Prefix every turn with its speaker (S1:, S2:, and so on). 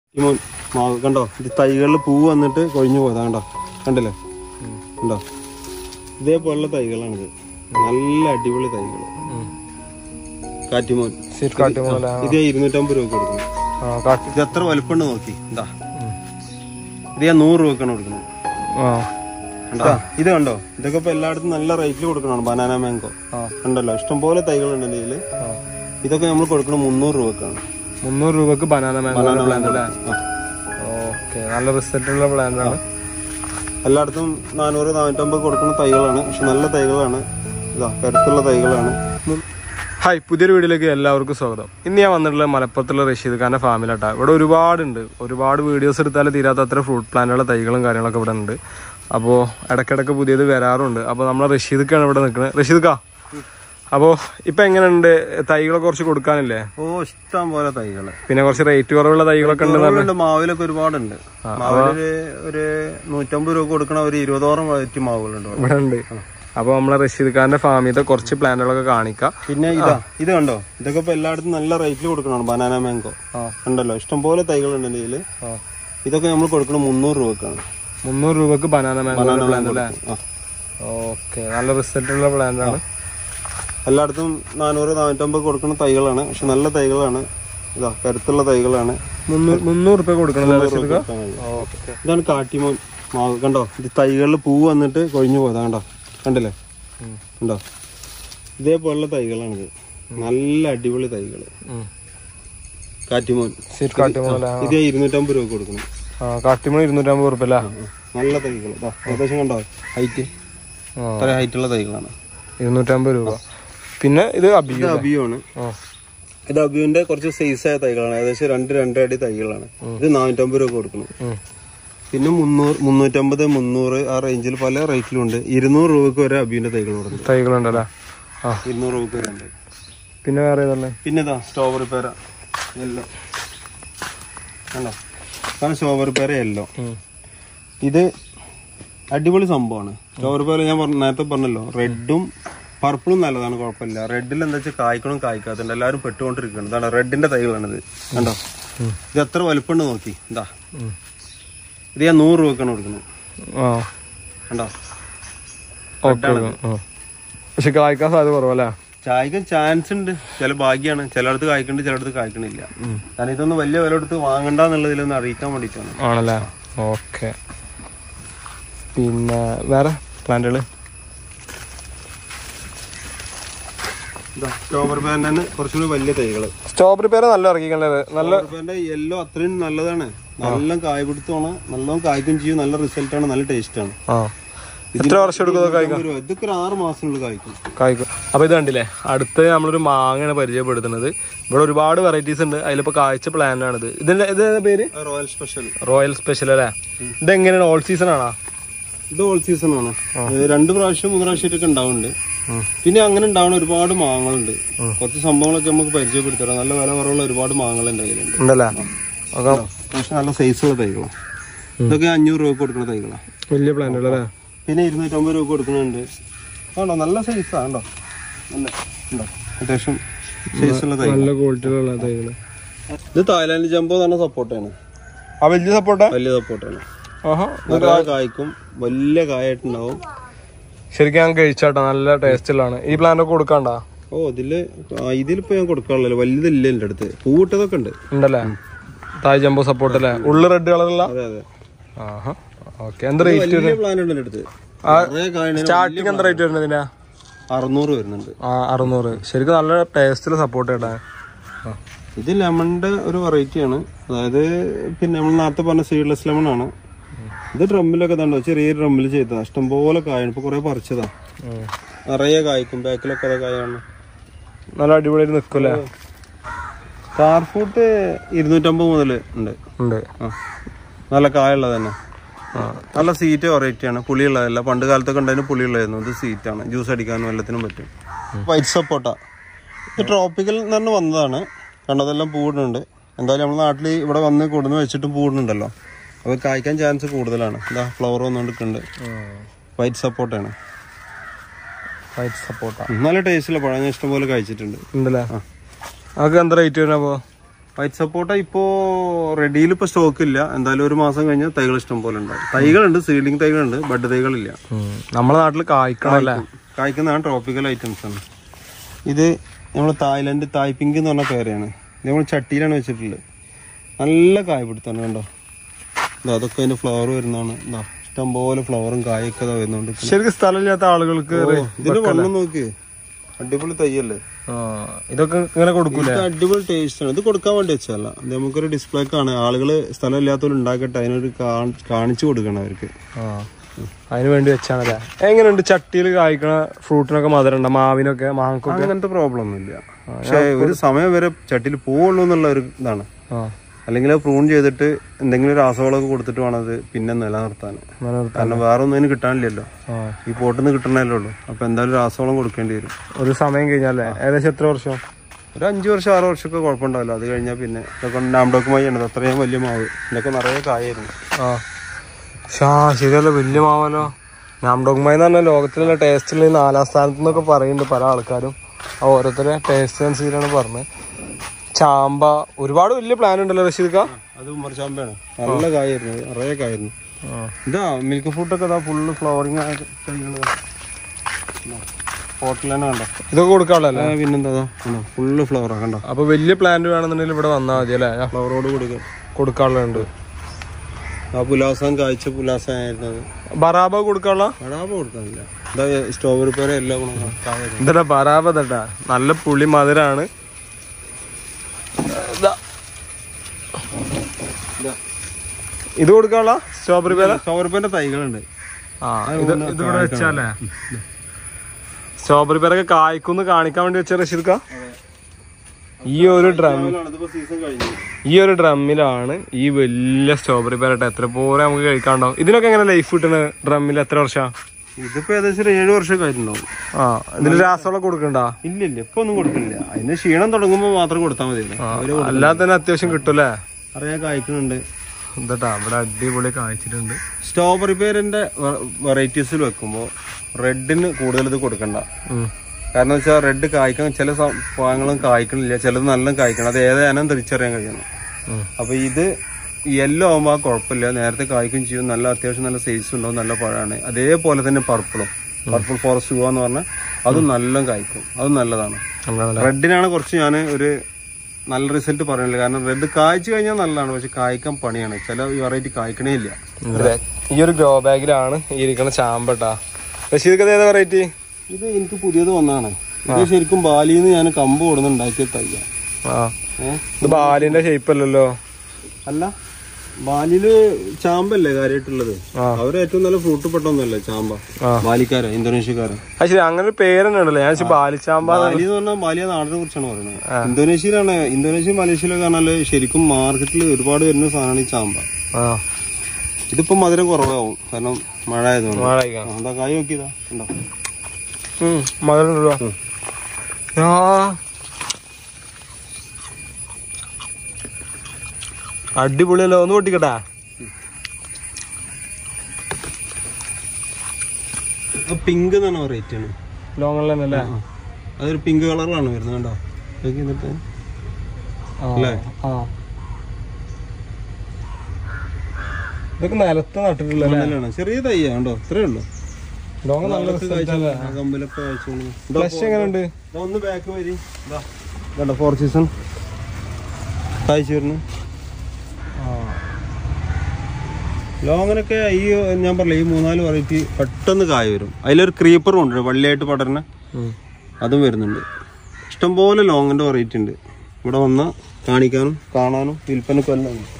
S1: ഈ മോൻ മാവ് കണ്ടോ ഇത് തൈകളിൽ പൂവ് വന്നിട്ട് കൊഴിഞ്ഞു പോയതാ കണ്ടോ കണ്ടില്ലേ കണ്ടോ ഇതേപോലുള്ള തൈകളാണിത് നല്ല അടിപൊളി തൈകൾ കാറ്റിമോൻ
S2: സീറ്റ് കാട്ടി പോലെ
S1: ഇത് ഞാൻ ഇരുന്നൂറ്റമ്പത് രൂപ കൊടുക്കുന്നു
S2: ആ കാട്ടി
S1: ഇത് എത്ര വലുപ്പമുണ്ട് നോക്കി എന്താ ഇത് ഞാൻ നൂറ് രൂപക്കാണ് കൊടുക്കുന്നത്
S2: ആ
S1: കണ്ടോ ഇത് കണ്ടോ ഇതൊക്കെ ഇപ്പൊ എല്ലായിടത്തും നല്ല റേറ്റിൽ കൊടുക്കണം ബനാന മാങ്കോ
S2: ആ.
S1: ഉണ്ടല്ലോ ഇഷ്ടംപോലെ തൈകളുണ്ട് എൻ്റെ കയ്യില് ഇതൊക്കെ നമ്മൾ കൊടുക്കണം മുന്നൂറ് രൂപക്കാണ്
S2: മുന്നൂറ് രൂപക്ക് ബനാന മാംഗോ പ്ലാന്റ് അല്ലേ
S1: ആ.
S2: ഓക്കെ നല്ല റിസൾട്ട് ഉള്ള പ്ലാന്റ് ആണ്
S1: എല്ലായിടത്തും നാനൂറ് നാനൂറ്റമ്പത് കൊടുക്കുന്ന തൈകളാണ് പക്ഷെ നല്ല തൈകളാണ് ഇതാ കരുത്തുള്ള തൈകളാണ്
S2: ഹായ് പുതിയൊരു വീഡിയോയിലേക്ക് എല്ലാവർക്കും സ്വാഗതം ഇന്ന് ഞാൻ വന്നിട്ടുള്ളത് മലപ്പുറത്തുള്ള റഷീദ് ഖാന്റെ ഫാമിലാട്ടാ ഇവിടെ ഒരുപാടുണ്ട് ഒരുപാട് വീഡിയോസ് എടുത്താൽ തീരാത്ത അത്ര ഫ്രൂട്ട് പ്ലാന്റുകളുടെ തൈകളും കാര്യങ്ങളൊക്കെ ഇവിടെ ഉണ്ട് അപ്പോൾ ഇടയ്ക്കിടയ്ക്ക് പുതിയത് വരാറുണ്ട് അപ്പോൾ നമ്മളെ റഷീദ്ക്കാണ് ഇവിടെ നിൽക്കുന്നത് റഷീദ് ഖാ അപ്പോൾ ഇപ്പം എങ്ങനെയുണ്ട് തൈകളൊക്കെ കുറച്ച് കൊടുക്കാനില്ലേ
S1: ഓ ഇഷ്ടം പോലെ തൈകള്
S2: പിന്നെ കുറച്ച് റേറ്റ് കുറവുള്ള തൈകളൊക്കെ ഉണ്ട്
S1: കുറവുണ്ട് മാവിലൊക്കെ ഒരുപാടുണ്ട് മാവിലൊരു ഒരു നൂറ്റമ്പത് രൂപ കൊടുക്കണ ഒരു ഇരുപതോളം വെറൈറ്റി മാവുകളുണ്ട് ഇവിടെ.
S2: ഇവിടെ ഉണ്ട് അപ്പോൾ നമ്മളെ റഷീദ് ഖാന്റെ ഫാമിലത്തെ കുറച്ച് പ്ലാന്റുകളൊക്കെ കാണിക്കാം
S1: പിന്നെ ഇതാ ഇത് കണ്ടോ ഇതൊക്കെ ഇപ്പൊ എല്ലായിടത്തും നല്ല റേറ്റിൽ കൊടുക്കണം ബനാന മാങ്കോ
S2: ആ.
S1: ഉണ്ടല്ലോ ഇഷ്ടംപോലെ തൈകളുണ്ട് എൻ്റെ കയ്യില് ഇതൊക്കെ നമ്മൾ കൊടുക്കണം മുന്നൂറ് രൂപക്കാണ്
S2: മുന്നൂറ് രൂപക്ക് ബനാന മാംഗോ പ്ലാന്റ് അല്ലേ
S1: ആ.
S2: ഓക്കെ നല്ല റിസൾട്ട് ഉള്ള പ്ലാന്റ് ആണ്
S1: എല്ലായിടത്തും നാനൂറ് നാനൂറ്റമ്പത് കൊടുക്കുന്ന തൈകളാണ് പക്ഷെ നല്ല തൈകളാണ് ഇതാ കരുത്തുള്ള തൈകളാണ്
S2: മുന്നൂറ് മുന്നൂറ് റുപ്യ കൊടുക്കണല്ലേ റഷീദ് ഖാ
S1: കൊടുക്കാൻ കഴിയും.
S2: ഓക്കെ
S1: ഇതാണ് കാട്ടിമോൻ മാവ് കണ്ടോ ഇത് തൈകളിൽ പൂവ് വന്നിട്ട് കൊഴിഞ്ഞു പോയതാ കണ്ടോ കണ്ടില്ലേ കണ്ടോ ഇതേപോലുള്ള തൈകളാണിത് നല്ല അടിപൊളി തൈകള് കാറ്റിമോൻ
S2: സീറ്റ് കാട്ടിമൂല
S1: ഇത് ഞാൻ ഇരുന്നൂറ്റമ്പത് രൂപ കൊടുക്കണം
S2: ആ കാട്ടിമൂല ഇരുന്നൂറ്റമ്പത് റുപ്യ അല്ലേ
S1: നല്ല തൈകൾ ഇതാ ഏകദേശം കണ്ടോ ഹൈറ്റ്
S2: ആ
S1: അത്ര ഹൈറ്റുള്ള തൈകളാണ്
S2: ഇരുന്നൂറ്റമ്പത് രൂപ പിന്നെ ഇത് അബിയു
S1: ഇത് അബിയാണ്
S2: ആ
S1: ഇത് അബിയുവിന്റെ കുറച്ച് സൈസ് ആയ തൈകളാണ് ഏകദേശം രണ്ട് രണ്ടര അടി തൈകളാണ് ഇത് നാനൂറ്റമ്പത് രൂപ കൊടുക്കണം
S2: ഉം.
S1: പിന്നെ മുന്നൂറ് മുന്നൂറ്റമ്പത് മുന്നൂറ് ആ റേഞ്ചിൽ പല റേറ്റിലും ഉണ്ട് ഇരുന്നൂറ് രൂപക്ക് വരെ അബിയുടെ തൈകൾ കൊടുക്കും
S2: തൈകളുണ്ടല്ലേ ആ
S1: ഇരുന്നൂറ് രൂപക്ക് വരെ ഉണ്ട്
S2: പിന്നെ വേറെ ഏതല്ലേ
S1: പിന്നെ ഇതാ സ്ട്രോബെറി പേര യെല്ലോ കണ്ടോ അതാണ് സ്ട്രോബെറി പേര യെല്ലോ
S2: ഉം.
S1: ഇത് അടിപൊളി സംഭവമാണ് സ്ട്രോബെറി പേര ഞാൻ പറഞ്ഞ- നേരത്തെ പറഞ്ഞല്ലോ റെഡും പർപ്പിളും നല്ലതാണ് കുഴപ്പമില്ല റെഡിൽ എന്താ വെച്ചാൽ കായ്ക്കണം കായ്ക്കാത്തുണ്ട് എല്ലാവരും പെട്ടുകൊണ്ടിരിക്കുകയാണ് ഇതാണ് റെഡിന്റെ തൈകളാണിത് കണ്ടോ ഇത് എത്ര വലുപ്പമുണ്ട് നോക്കി എന്താ
S2: ഉം.
S1: ഇത് ഞാൻ നൂറ് രൂപക്കാണ് കൊടുക്കുന്നത്
S2: ആ
S1: കണ്ടോ
S2: ഓക്കെ പക്ഷെ കായ്ക്കാൻ സാധ്യത കുറവല്ലേ
S1: ചായക്ക് ചാൻസ് ഉണ്ട് ചില ഭാഗ്യമാണ് ചിലയിടത്ത് കായ്ക്കുന്നുണ്ട് ചിലയിടത്ത് കായ്ക്കണില്ല കാരണം ഇതൊന്നും വലിയ വില കൊടുത്ത് വാങ്ങണ്ട എന്നുള്ളതിലൊന്ന് അറിയിക്കാൻ വേണ്ടിയിട്ടാണ്
S2: ആണല്ലേ ഓക്കെ പിന്നെ വേറെ പ്ലാന്റുകൾ
S1: സ്ട്രോബെറി പാൻറ്റാണ് കുറച്ചുകൂടി വലിയ തൈകള്
S2: സ്ട്രോബെറി പേര് നല്ല ഇറക്കിക്കണ്ടേ നല്ല
S1: പാൻറ്റ് യെല്ലോ അത്രയും നല്ലതാണ് നല്ല കായ പിടുത്തമാണ് നല്ലോണം കായ്ക്കും ചെയ്യും നല്ല റിസൾട്ട് ആണ് നല്ല ടേസ്റ്റ് ആണ്
S2: ആ എത്ര വർഷം എടുക്കും ഇതൊക്കെ കായ്ക്കാൻ
S1: ഒരു- ഇതൊക്കെ ഒരു ആറ് മാസത്തിനുള്ളിൽ കായ്ക്കും
S2: കായ്ക്കും അപ്പൊ ഇത് കണ്ടില്ലേ അടുത്ത് നമ്മളൊരു മാങ്ങയാണ് പരിചയപ്പെടുത്തുന്നത് ഇവിടെ ഒരുപാട് വെറൈറ്റീസ് ഉണ്ട് അതിലിപ്പോ കായ്ച്ച പ്ലാന്റ് ആണിത് ഇതിന്റെ ഇത് ഏതാ പേര്
S1: റോയൽ സ്പെഷ്യൽ
S2: റോയൽ സ്പെഷ്യൽ അല്ലേ ഇതെങ്ങനെയാണ് ഓൾ സീസൺ ആണോ
S1: ഇത് ഓൾ സീസൺ ആണ് ഇത് രണ്ട് പ്രാവശ്യം മൂന്ന് പ്രാവശ്യമായിട്ടൊക്കെ ഉണ്ടാവുന്നുണ്ട് പിന്നെ അങ്ങനെ ഉണ്ടാവുന്ന ഒരുപാട് മാങ്ങളുണ്ട് കുറച്ച് സംഭവങ്ങളൊക്കെ നമുക്ക് പരിചയപ്പെടുത്തരാം നല്ല വില കുറവുള്ള ഒരുപാട് മാങ്ങൾ എൻ്റെ കയ്യിലുണ്ട്
S2: ഉണ്ടല്ലേ ഒക്കെ
S1: പക്ഷെ നല്ല സൈസുള്ള തൈകളാണ് ഇതൊക്കെ അഞ്ഞൂറ് രൂപ കൊടുക്കുന്ന തൈകളാണ്
S2: വലിയ പ്ലാന്റ് അല്ലേ
S1: പിന്നെ ഇരുന്നൂറ്റമ്പത് രൂപ കൊടുക്കുന്നുണ്ട് ആണോ നല്ല സൈസാ ഉണ്ടോ നല്ല ഉണ്ടോ അത്യാവശ്യം സൈസുള്ള തൈ
S2: നല്ല ക്വാളിറ്റിയിലുള്ള തൈകള്
S1: ഇത് തായ്ലാന്റ് ജംബോ തന്നെ സപ്പോർട്ടാണ്
S2: ആ വലിയ സപ്പോർട്ടാ
S1: വലിയ സപ്പോർട്ടാണ്
S2: ആഹാ
S1: നിറയെ കായ്ക്കും വലിയ കായായിട്ടുണ്ടാവും
S2: ശരിക്കും ഞാൻ കഴിച്ചാട്ടോ നല്ല ടേസ്റ്റ് ഉള്ളതാണ് ഈ പ്ലാന്റ് ഒക്കെ കൊടുക്കാണ്ടാ
S1: ഓ ഇതില് ആ, ഇതിലിപ്പോ ഞാൻ കൊടുക്കാനുള്ളല്ലോ വലുതില്ല എൻ്റെ അടുത്ത് പൂവിട്ടതൊക്കെ ഉണ്ട്
S2: ഉണ്ടല്ലേ തായ് ജംബോ സപ്പോർട്ട് അല്ലേ ഉള്ളു റെഡ് കളറുള്ള
S1: അതെ അതെ
S2: ആഹാ ഓക്കെ എന്താ റേറ്റ്
S1: വലിയ പ്ലാൻ ഉണ്ട് എൻ്റെ അടുത്ത്
S2: ആ,
S1: നിറയെ കായണ
S2: സ്റ്റാർട്ടിങ് എന്താ റേറ്റ് വരുന്നത് ഇതിന്റെ
S1: അറുന്നൂറ് വരുന്നുണ്ട്
S2: ആ അറുന്നൂറ് ശരിക്കും നല്ല ടേസ്റ്റിൽ സപ്പോർട്ട് ചെയ്യട്ടെ
S1: ഇത് ലെമണിന്റെ ഒരു വെറൈറ്റി ആണ് അതായത് പിന്നെ നമ്മൾ നേരത്തെ പറഞ്ഞ സീഡ്ലെസ് ലെമൺ ആണ് ഇത് ഡ്രമ്മിലൊക്കെ തണ്ടോ ചെറിയ ഡ്രമ്മിൽ ചെയ്തതാ ഇഷ്ടംപോലെ കായാണ് ഇപ്പൊ കുറെ പറിച്ചതാ നിറയെ കായ്ക്കും ബാക്കിലൊക്കെ അതെ കായാണ്
S2: നല്ല അടിപൊളിയായിട്ട് നിൽക്കൂലേ
S1: സ്റ്റാർ ഫ്രൂട്ട് ഇരുന്നൂറ്റമ്പത് മുതൽ ഉണ്ട്
S2: ഉണ്ട്
S1: ആ നല്ല കായുള്ളത് തന്നെ നല്ല സീറ്റ് വെറൈറ്റി ആണ് പുളിയുള്ളതല്ല പണ്ട് കാലത്തൊക്കെ ഉണ്ടായിരുന്നു പുളിയുള്ളതായിരുന്നു ഇത് സീറ്റാണ് ജ്യൂസ് അടിക്കാനും എല്ലാത്തിനും പറ്റും വൈറ്റ് സപ്പോട്ട ഇത് ട്രോപ്പിക്കൽ എന്ന് പറഞ്ഞ് വന്നതാണ് കണ്ടതെല്ലാം പൂടുന്നുണ്ട് എന്തായാലും നമ്മുടെ നാട്ടിൽ ഇവിടെ വന്ന് കൊടുന്ന് വെച്ചിട്ടും പൂടുന്നുണ്ടല്ലോ അപ്പോൾ കായ്ക്കാൻ ചാൻസ് കൂടുതലാണ് ഇതാ ഫ്ലവർ വന്നുകൊണ്ടിരിക്കുന്നുണ്ട് വൈറ്റ് സപ്പോർട്ടാണ്
S2: വൈറ്റ് സപ്പോർട്ടാ
S1: നല്ല ടേസ്റ്റുള്ള പഴം ഞാൻ ഇഷ്ടംപോലെ കഴിച്ചിട്ടുണ്ട്
S2: ഉണ്ടല്ലേ അതൊക്കെ എന്താ റേറ്റ് വരുന്നത് അപ്പോ
S1: വൈറ്റ് സപ്പോട്ട ഇപ്പോ റെഡിയിൽ ഇപ്പൊ സ്റ്റോക്ക് ഇല്ല എന്തായാലും ഒരു മാസം കഴിഞ്ഞ് തൈകൾ ഇഷ്ടം പോലെ ഉണ്ടാവും തൈകളുണ്ട് സീഡിങ് തൈകളുണ്ട് ബഡ് തൈകളില്ല
S2: നമ്മളെ നാട്ടിൽ കായ്ക്കണല്ലേ
S1: കായ്ക്കുന്നതാണ് ട്രോപ്പിക്കൽ ഐറ്റംസ് ആണ് ഇത് നമ്മൾ തായ്ലൻഡ് തായ് പിങ്ക് എന്ന് പറഞ്ഞ പേരാണ് ഇത് നമ്മൾ ചട്ടിയിലാണ് വെച്ചിട്ടുള്ളത് നല്ല കായ പിടുത്താണ് കണ്ടോ ഇതാ അതൊക്കെ അതിന്റെ ഫ്ലവർ വരുന്നതാണ് ഇതാ ഇഷ്ടംപോലെ ഫ്ലവറും കായൊക്കെ ഇതാ വരുന്നുണ്ട്
S2: ശരിക്കും സ്ഥലമില്ലാത്ത ആളുകൾക്ക്
S1: ഓ, ഇതിന്റെ വണ്ണം നോക്ക് അടിപൊളി തൈയല്ലേ
S2: ആ, ഇതൊക്കെ ഇങ്ങനെ കൊടുക്കൂലേ
S1: ഇത് അടിപൊളി ടേസ്റ്റ് ആണ് ഇത് കൊടുക്കാൻ വേണ്ടി വെച്ചതല്ല ഇത് നമുക്കൊരു ഡിസ്പ്ലേക്കാണ് ആളുകള് സ്ഥലം ഇല്ലാത്തവർ ഉണ്ടാക്കട്ടെ അതിനൊരു കാ- കാണിച്ചു കൊടുക്കണം അവർക്ക്
S2: ആ അതിന് വേണ്ടി വെച്ചാണല്ലേ എങ്ങനെയുണ്ട് ചട്ടിയിൽ കായ്ക്കണ ഫ്രൂട്ടിനൊക്കെ മധുരം ഉണ്ടോ മാവിനൊക്കെ മാങ്ങക്കൊക്കെ
S1: അങ്ങനത്തെ പ്രോബ്ലം ഒന്നുമില്ല പക്ഷെ ഒരു സമയം വരെ ചട്ടിയിൽ പോവുള്ളൂ എന്നുള്ള ഒരു ഇതാണ്
S2: ആ
S1: അല്ലെങ്കിൽ പ്രൂൺ ചെയ്തിട്ട് എന്തെങ്കിലും രാസവളമൊക്കെ കൊടുത്തിട്ട് വേണം അത് പിന്നെ നിലനിർത്താൻ
S2: നിലനിർത്താൻ.
S1: കാരണം വേറെ ഒന്നും അതിന് കിട്ടാനില്ലല്ലോ
S2: ആ
S1: ഈ പോട്ടിൽ നിന്ന് കിട്ടണല്ലേ ഉള്ളൂ അപ്പൊ എന്തായാലും രാസവളം കൊടുക്കേണ്ടി വരും
S2: ഒരു സമയം കഴിഞ്ഞാലേ ഏകദേശം എത്ര വർഷം
S1: ഒരു അഞ്ചു വർഷം ആറ് വർഷമൊക്കെ കുഴപ്പമുണ്ടാവില്ല അത് കഴിഞ്ഞാൽ പിന്നെ ഇതൊക്കെ നാംഡോക്കുമായി ആണ് അത്രയും വലിയ മാവ് ഇതിനൊക്കെ നിറയെ കായായിരുന്നു
S2: ആ ഷാ ശരിയല്ലോ വലിയ മാവല്ലോ നാംഡോഗ്മായി എന്ന് പറഞ്ഞാൽ ലോകത്തിലുള്ള ടേസ്റ്റിൽ നാലാം സ്ഥാനത്ത് നിന്നൊക്കെ പറയുന്നുണ്ട് പല ആൾക്കാരും ആ ഓരോരുത്തരെ ടേസ്റ്റ് അനുസരിച്ചാണ് പറഞ്ഞത് ചാമ്പ ഒരുപാട് വലിയ പ്ലാൻ ഉണ്ടല്ലോ റഷീദ് ഖാ
S1: അത് ഉമ്മർചാമ്പയാണ് നല്ല കായായിരുന്നു നിറയെ കായായിരുന്നു ഇതാ മിൽക്ക് ഫ്രൂട്ടൊക്കെ ഇതാ ഫുള്ള് ഫ്ലവറിങ് ആയ ഹോട്ടൽ തന്നെ കണ്ടോ
S2: ഇതൊക്കെ കൊടുക്കാനുള്ളല്ലേ
S1: ആ, പിന്നെന്താ ഫുള്ള് ഫ്ലവറാ കണ്ടോ
S2: അപ്പൊ വലിയ പ്ലാന്റ് വേണമെന്നുണ്ടെങ്കിൽ ഇവിടെ വന്നാൽ മതി അല്ലേ ആ,
S1: ഫ്ലവറോട് കൊടുക്കുക
S2: കൊടുക്കാനുള്ളത്
S1: ആ പുലാസാൻ കാഴ്ച പുലാസായിരുന്നു അത്
S2: ബറാബ കൊടുക്കാനുള്ള
S1: വടാപ കൊടുക്കാനില്ല ഇതാ സ്ട്രോബെറി പേര എല്ലാം ഗുണം കായായിരുന്നു
S2: ഇതല്ല ബറാബ തട്ടാ നല്ല പുളി മധുരാണ് ഇതാ. ഇത് കൊടുക്കാനുള്ള സ്ട്രോബെറി പേര
S1: സ്ട്രോബെറി പേരുടെ തൈകളുണ്ട്
S2: ആ ഇത് ഇത് ഇവിടെ വെച്ചാലേ സ്ട്രോബെറി പേരൊക്കെ കായ്ക്കുന്ന് കാണിക്കാൻ വേണ്ടി വെച്ച റഷീദ്ക്ക ഈ ഒരു ഡ്രം
S1: ഇതിപ്പോ സീസൺ കഴിഞ്ഞു
S2: ഈ ഒരു ഡ്രമ്മിലാണ് ഈ വലിയ സ്ട്രോബെറി പേരട്ടെ എത്ര പോലെ നമുക്ക് കഴിക്കാണ്ടാവും ഇതിനൊക്കെ എങ്ങനെ ലൈഫ് കിട്ടണ ഡ്രമ്മിൽ എത്ര വർഷാ
S1: ഇതിപ്പോ ഏകദേശം ഒരു ഏഴ് വർഷമൊക്കെ ആയിട്ടുണ്ടാവും
S2: ആ ഇതിന് രാസവളം കൊടുക്കണ്ട
S1: ഇല്ല ഇല്ല ഇപ്പൊ ഒന്നും കൊടുക്കില്ല അതിന് ക്ഷീണം തുടങ്ങുമ്പോ മാത്രം കൊടുത്താൽ മതി അവര്
S2: അല്ലാതെ തന്നെ അത്യാവശ്യം കിട്ടൂലേ
S1: അറിയാൻ കായ്ക്കുന്നുണ്ട്
S2: എന്താ ഇവിടെ അടിപൊളി കായ്ച്ചിട്ടുണ്ട്
S1: സ്ട്രോബെറി പേരിന്റെ വെറൈറ്റീസിൽ വെക്കുമ്പോൾ റെഡിന് കൂടുതൽ ഇത് കൊടുക്കണ്ട
S2: ഉം.
S1: കാരണം വെച്ചാൽ റെഡ് കായ്ക്കാൻ ചില സ- പഴങ്ങളും കായ്ക്കണില്ല ചിലത് നല്ല കായ്ക്കണം അത് ഏതാനും തിരിച്ചറിയാൻ കഴിയണം
S2: ഉം.
S1: അപ്പൊ ഇത് യെല്ലോ ആകുമ്പോൾ ആ കുഴപ്പമില്ല നേരത്തെ കായ്ക്കും ചെയ്യും നല്ല അത്യാവശ്യം നല്ല സൈസ് ഉണ്ടാവും നല്ല പഴമാണ് അതേപോലെ തന്നെ പർപ്പിളും പർപ്പിൾ ഫോറസ്റ്റ് ഗോ എന്ന് പറഞ്ഞാൽ അതും നല്ല കായ്ക്കും അതും നല്ലതാണ്
S2: അങ്ങനെയല്ലേ?
S1: റെഡിനാണ് കുറച്ച് ഞാൻ ഒരു നല്ല റിസൾട്ട് പറയുന്നില്ല കാരണം റെഡ് കായ്ച്ചു കഴിഞ്ഞാൽ നല്ലതാണ് പക്ഷെ കായ്ക്കാൻ പണിയാണ് ചില വെറൈറ്റി കായ്ക്കണേ ഇല്ല
S2: അതെ. ഈ ഒരു ഗ്രോ ബാഗിലാണ് ഈ ഇരിക്കുന്ന ചാമ്പട്ടാ റഷീദ് ഏതാ വെറൈറ്റി
S1: ഇത് എനിക്ക് പുതിയത് വന്നതാണ് ഇത് ശരിക്കും ബാലിന്ന് ഞാൻ കമ്പ് കൊടുന്ന് ഉണ്ടാക്കിയ തയ്യ
S2: ആ ഇത് ബാലിന്റെ ഷേപ്പ് അല്ലല്ലോ
S1: അല്ല ബാലില് ചാമ്പല്ലേ കാര്യമായിട്ടുള്ളത്
S2: ആ.
S1: അവര് ഏറ്റവും നല്ല ഫ്രൂട്ട് പെട്ടൊന്നല്ലേ ചാമ്പ
S2: ആ.
S1: ബാലിക്കാരൻ ഇന്തോനേഷ്യക്കാരൻ
S2: അത് ശരി അങ്ങനെ ഒരു പേര് തന്നെ ഉണ്ടല്ലോ ഞാൻ വെച്ചാൽ ബാലിച്ചാമ്പ
S1: ബാലി എന്ന് പറഞ്ഞാൽ ബാലിയ നാടിനെ കുറിച്ചാണ് പറയുന്നത് ഇന്തോനേഷ്യയിലാണ് ഇന്തോനേഷ്യ മലേഷ്യയിലൊക്കെ പറഞ്ഞാല് ശരിക്കും മാർക്കറ്റിൽ ഒരുപാട് വരുന്ന സാധനമാണ് ഈ ചാമ്പ
S2: ആ
S1: ഇതിപ്പോ മധുരം കുറവാകും കാരണം മഴ ആയതുകൊണ്ട്
S2: വാഴ
S1: ആ, എന്താ കായ് നോക്കിയതാ ഉണ്ടോ
S2: മകളുണ്ടല്ലോ ആ അടിപൊളിയല്ലോ ഒന്ന് പൊട്ടിക്കട്ടാ
S1: പിങ്ക് എന്നാണ് വെറൈറ്റി ആണ്
S2: ലോങ്ങുള്ള തന്നെ
S1: ആ. അതൊരു പിങ്ക് കളറിലാണ് വരുന്നത് കണ്ടോ നോക്കി എന്നിട്ട് അല്ലേ?
S2: ആ ഇതൊക്കെ നിലത്ത് നട്ടിട്ടുള്ള
S1: മണ്ണിലാണ് ചെറിയ തയ്യ കണ്ടോ ഇത്രേ ഉള്ളൂ
S2: ലോങ് നല്ല
S1: കാഴ്ച- ആ കമ്പിലൊക്കെ കാഴ്ചയാണ്. ഇതാ
S2: ഫ്ലഷ് എങ്ങനെയുണ്ട്
S1: ഇതാ ഒന്ന് ബാക്ക് വരി ഇതാ. കണ്ടോ ഫോർ സീസൺ കാഴ്ച വരുന്നു ലോങ്ങിനൊക്കെ ഈ ഞാൻ പറഞ്ഞില്ല ഈ മൂന്നാല് വെറൈറ്റി പെട്ടെന്ന് കായ വരും അതിലൊരു ക്രീപ്പറും ഉണ്ട് വള്ളിയായിട്ട് പടരണ അതും വരുന്നുണ്ട് ഇഷ്ടംപോലെ ലോങ്ങിന്റെ വെറൈറ്റി ഉണ്ട് ഇവിടെ വന്നാൽ കാണിക്കാനും കാണാനും വിൽപ്പനക്കും എല്ലാം ഉണ്ട്